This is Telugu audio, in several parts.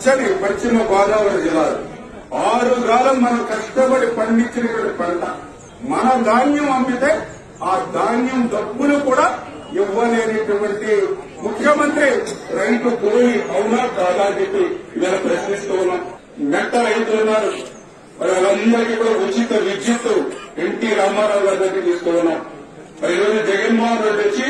పచ్చని పశ్చిమ గోదావరి జిల్లాలు ఆరు కాలం మనం కష్టపడి పండించినటువంటి పంట మన ధాన్యం అమ్మితే ఆ ధాన్యం డబ్బులు కూడా ఇవ్వలేనటువంటి ముఖ్యమంత్రి రైతు కూలి అవునా కాదా అని చెప్పి ఇవాళ ప్రశ్నిస్తూ ఉన్నాం మెట్ట రైతులు ఉన్నారు మరి వాళ్ళందరికీ కూడా ఉచిత విద్యుత్ ఎన్టీ రామారావు గారి దగ్గర తీసుకు ఉన్నాం మరి ఈరోజు జగన్మోహన్ రెడ్డి వచ్చి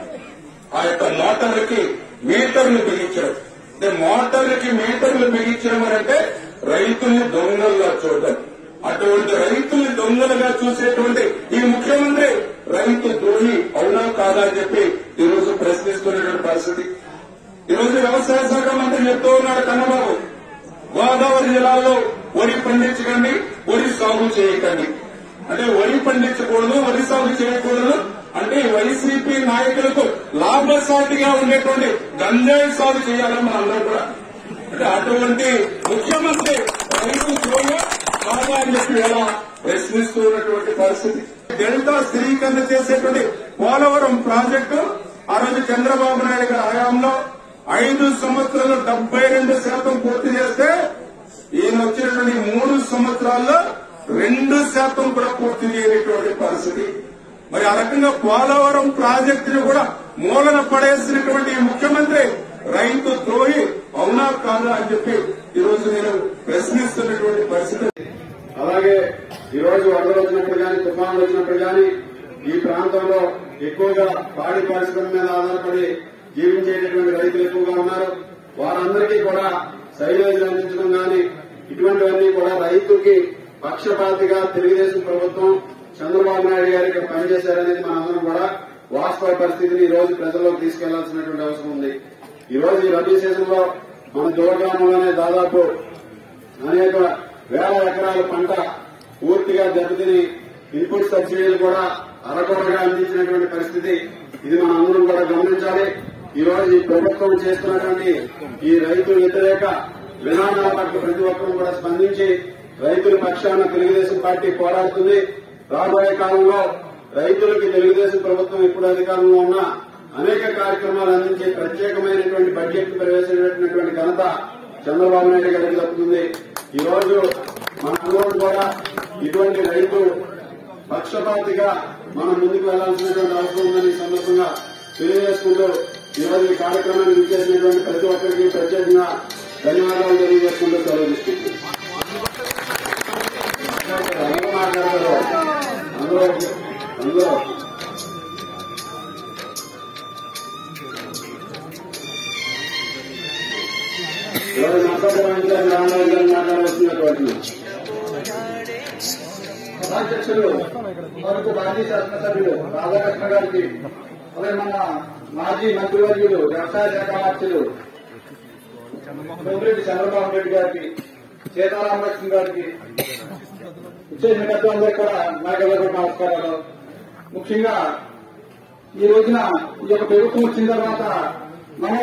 ఆ యొక్క మోటార్లకి మీటర్లు బిగించడం అంటే మోటార్లకి మీటర్లు బిగించడం అని అంటే రైతుల్ని దొంగలుగా చూడడం అటువంటి రైతుల్ని దొంగలుగా చూసేటువంటి ఈ ముఖ్యమంత్రి రైతు ద్రోహి అవునా కాదా అని చెప్పి ఈ రోజు ప్రశ్నిస్తున్నటువంటి పరిస్థితి ఈ రోజు వ్యవసాయ శాఖ మంత్రి చెప్తూ ఉన్నాడు కన్నబాబు గోదావరి జిల్లాలో వరి పండించకండి వరి సాగు చేయకండి అంటే వరి పండించకూడదు వరి సాగు చేయకూడదు అంటే వైసీపీ నాయకులకు లాభసాటిగా ఉండేటువంటి గంజాయి సాగు చేయాలని మన అందరూ కూడా అంటే అటువంటి ముఖ్యమంత్రి రైతు ద్రోహి కాదా అని చెప్పి ఎలా ప్రశ్నిస్తూ ఉన్నటువంటి పరిస్థితి డెల్టా స్థిరీకరణ చేసేటువంటి పోలవరం ప్రాజెక్టు ఆ రోజు చంద్రబాబు నాయుడు గారి హయాంలో ఐదు సంవత్సరాలు డెబ్బై రెండు శాతం పూర్తి చేస్తే ఈయన వచ్చినటువంటి మూడు సంవత్సరాల్లో రెండు శాతం కూడా పూర్తి చేయనటువంటి పరిస్థితి మరి ఆ రకంగా పోలవరం ప్రాజెక్టును కూడా మూలన పడేసినటువంటి ఈ ముఖ్యమంత్రి రైతు ద్రోహి అవునా కాదా అని చెప్పి ఈ రోజు నేను ప్రశ్నిస్తున్నటువంటి పరిస్థితి అలాగే ఈ రోజు వరదలు వచ్చినప్పుడు కానీ తుఫానులు వచ్చినప్పుడు కానీ ఈ ప్రాంతంలో ఎక్కువగా పాడి పరిశ్రమ మీద ఆధారపడి జీవించేటటువంటి రైతులు ఎక్కువగా ఉన్నారు వారందరికీ కూడా సైలేజ్ అందించడం కానీ ఇటువంటివన్నీ కూడా రైతుకి పక్షపాతిగా తెలుగుదేశం ప్రభుత్వం చంద్రబాబు నాయుడు గారు ఇక్కడ పనిచేశారనేది మనందరం కూడా వాస్తవ పరిస్థితిని ఈ రోజు ప్రజల్లోకి తీసుకెళ్లాల్సినటువంటి అవసరం ఉంది ఈ రోజు ఈ రబీ సీజన్ లో మన దూరగ్రామంలోనే దాదాపు అనేక వేల ఎకరాల పంట పూర్తిగా దెబ్బతిని ఇన్పుట్ సబ్సిడీలు కూడా అరకొరగా అందించినటువంటి పరిస్థితి ఇది మనం అందరం కూడా గమనించాలి ఈ రోజు ఈ ప్రభుత్వం చేస్తున్నటువంటి ఈ రైతు వ్యతిరేక విధానాల పట్ల ప్రతి ఒక్కరూ కూడా స్పందించి రైతుల పక్షాన తెలుగుదేశం పార్టీ పోరాడుతుంది రాబోయే కాలంలో రైతులకి తెలుగుదేశం ప్రభుత్వం ఇప్పుడు అధికారంలో ఉన్న అనేక కార్యక్రమాలు అందించే ప్రత్యేకమైనటువంటి బడ్జెట్ ప్రవేశపెట్టినటువంటి ఘనత చంద్రబాబు నాయుడు గారికి దక్కుతుంది ఈ రోజు మనందరం కూడా ఇటువంటి రైతు పక్షపాతిగా మనం ముందుకు వెళ్లాల్సినటువంటి అవసరం ఉందని ఈ సందర్భంగా తెలియజేసుకుంటూ ఈ రోజు ఈ కార్యక్రమాన్ని విచ్చేసినటువంటి ప్రతి ఒక్కరికి ప్రత్యేకంగా ధన్యవాదాలు తెలియజేసుకుంటూ సెలవు తీసుకుంటున్నాం అందరూ మాట్లాడతారు అందరూ అందరూ ఈరోజు నష్టపోయిన రామారావు గారు మాట్లాడాల్సినటువంటి సభాధ్యక్షులు వరకు మాజీ శాసనసభ్యులు రాధాకృష్ణ గారికి అలాగే మన మాజీ మంత్రివర్యులు వ్యవసాయ శాఖ మంత్రులు సోమిరెడ్డి చంద్రబాబు రెడ్డి గారికి సీతారామలక్ష్మి గారికి విశేష పెద్దలందరికీ కూడా నాగరికి నమస్కారాలు ముఖ్యంగా ఈ రోజున ఈ యొక్క ప్రభుత్వం వచ్చిన తర్వాత మనం